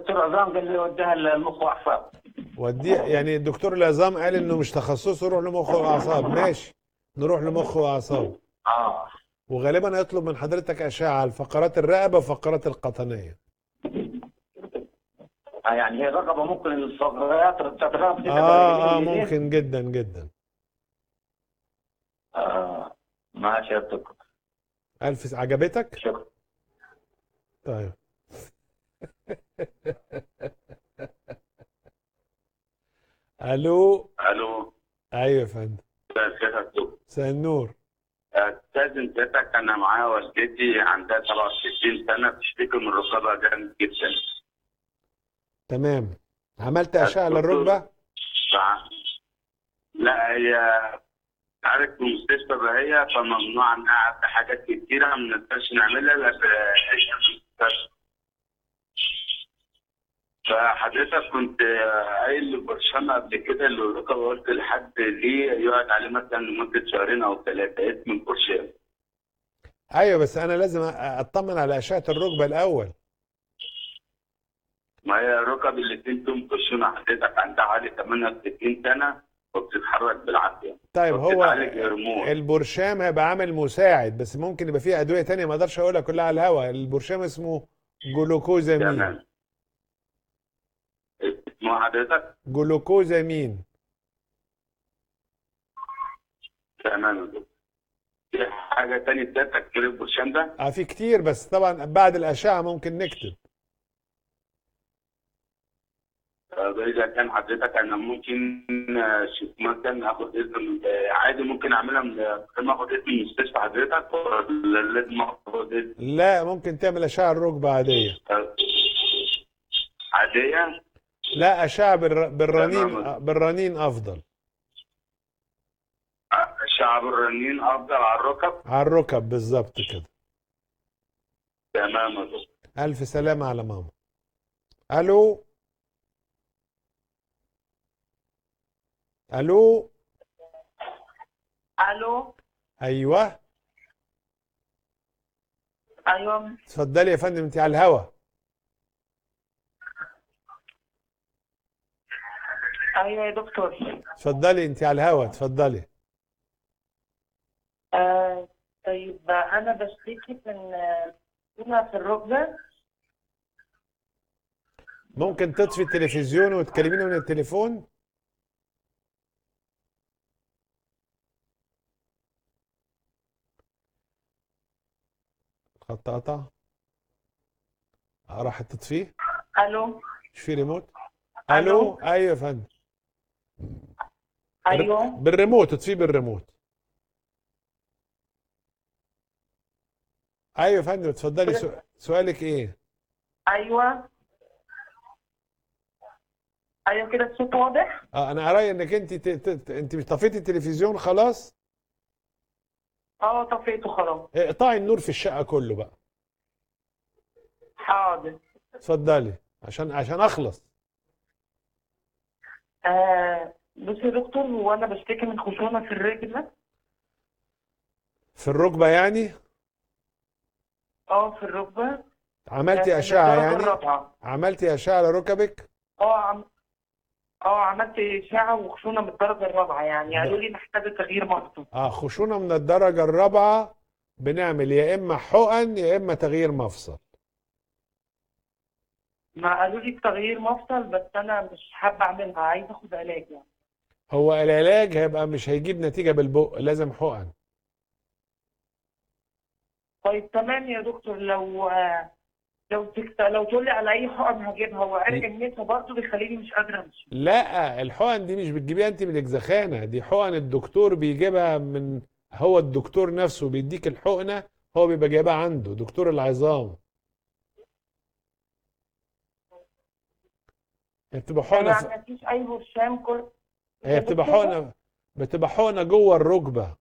دكتور عظام قال لي وديها المخ واعصاب وديه يعني الدكتور العظام قال انه مش تخصصه روح لمخ واعصاب ماشي نروح لمخ واعصاب اه وغالبا هيطلب من حضرتك اشعه على فقرات الرقبه وفقرات القطنيه آه، يعني هي الرقبه ممكن الفقرات بتاعت الرقبه دي تبقى اه اه رجلين اليدين؟ ممكن جدا جدا اه ماشي يا دكتور الف عجبتك شكرا طيب الو الو ايوه يا فندم سيادتك مساء النور استاذن سيادتك انا معايا والدتي عندها 67 سنه بتشتكي من ركبها جامد جدا تمام عملت اشعه للركبه ف- لا هي عارف في مستشفى بهية فممنوع عنها في حاجات كتيرة ما نقدرش نعملها الا في في المستشفى. فحضرتك كنت قايل لبرشام قبل كده اللي الركبة قلت لحد ليه يقعد عليه مثلا لمدة شهرين أو ثلاثة اسم البرشام. ايوه بس انا لازم أ- اطمن على اشعه الركبه الاول ما هي ركب الاتنين فيهم خشونة حضرتك عندها حوالي 68 سنة وبتتحرك بالعافية. طيب هو وبتتعالج هرمون. البرشام هيبقى عامل مساعد بس ممكن يبقى فيه ادويه تانية ما اقدرش اقولها كلها على الهواء البرشام اسمه جلوكوزامين تمام. اسمه حضرتك؟ جلوكوزامين تمام يا دكتور. في حاجة تانية سيادتك غير البرشام ده؟ اه في كتير بس طبعا بعد الاشعه ممكن نكتب طب إذا كان حضرتك أنا ممكن آه، شوف مثلا آخد إذن من- آه، عادي ممكن أعملها من ممكن آخد إذن من مستشفى حضرتك ولا لازم آخد إذن لا ممكن تعمل اشعه الركبه عاديه آه، عادية؟ لا اشعه بالر- بالرنين تمام. بالرنين افضل آه، شعب الرنين أفضل على الركب؟ على الركب بالظبط كده تمام يا دكتور. الف سلامه على ماما الو الو الو ايوه ايوه اتفضلي يا فندم انت على الهوا ايوه يا دكتور اتفضلي انت على الهوا اتفضلي آه طيب انا بشتكي من آه، هنا في الركبه ممكن تطفي التلفزيون وتكلميني من التليفون الخط قطع آه، راحت تطفيه الو مش في ريموت ألو؟ الو ايوه يا فندم ايوه بالريموت تطفيه بالريموت ايوه يا فندم اتفضلي سو- سؤالك ايه ايوه ايوه كده الصوت واضح اه انا رايي انك انت ت... ت... ت- انت مش طفيتي التلفزيون خلاص اه طفيته خلاص اقطعي النور في الشقه كله بقى حاضر اتفضلي عشان عشان اخلص آه بصي يا دكتور هو انا بشتكي من خشونه في الرجل في الركبه يعني اه في الركبه عملتي آه، اشعه الدرجة يعني الرابعة. عملتي اشعه لركبك اه عم اه عملت اشعه وخشونه من الدرجه الرابعه يعني قالوا لي محتاجه تغيير مفصل اه خشونه من الدرجه الرابعه بنعمل يا اما حقن يا اما تغيير مفصل ما قالوا لي تغيير مفصل بس انا مش حابه اعملها عايزه اخد علاج يعني هو العلاج هيبقى مش هيجيب نتيجه بالبق لازم حقن طيب تمام يا دكتور لو آه، لو تكت... لو تقول لي على اي حقن هجيبها وعرق النسا برضه بيخليني مش قادره امشي لا الحقن دي مش بتجيبيها انت من الجزخانه دي حقن الدكتور بيجيبها من هو الدكتور نفسه بيديك الحقنه هو بيبقى جايبها عنده دكتور العظام هي بتبقى حقنه يعني في... مفيش اي برشام كل هي بتبقى حقنه بتبقى حقنه جوه الركبه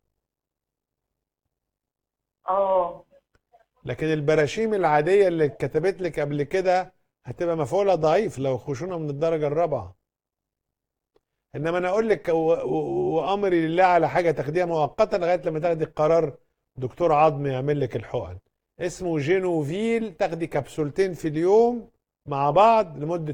اه لكن البراشيم العاديه اللي اتكتبت لك قبل كده هتبقى مفعولها ضعيف لو خشونه من الدرجه الرابعه انما انا اقول لك و- و- وامري لله على حاجه تاخديها مؤقتا لغايه لما تاخدي القرار دكتور عظم يعمل لك الحقن اسمه جينوفيل تاخدي كبسولتين في اليوم مع بعض لمده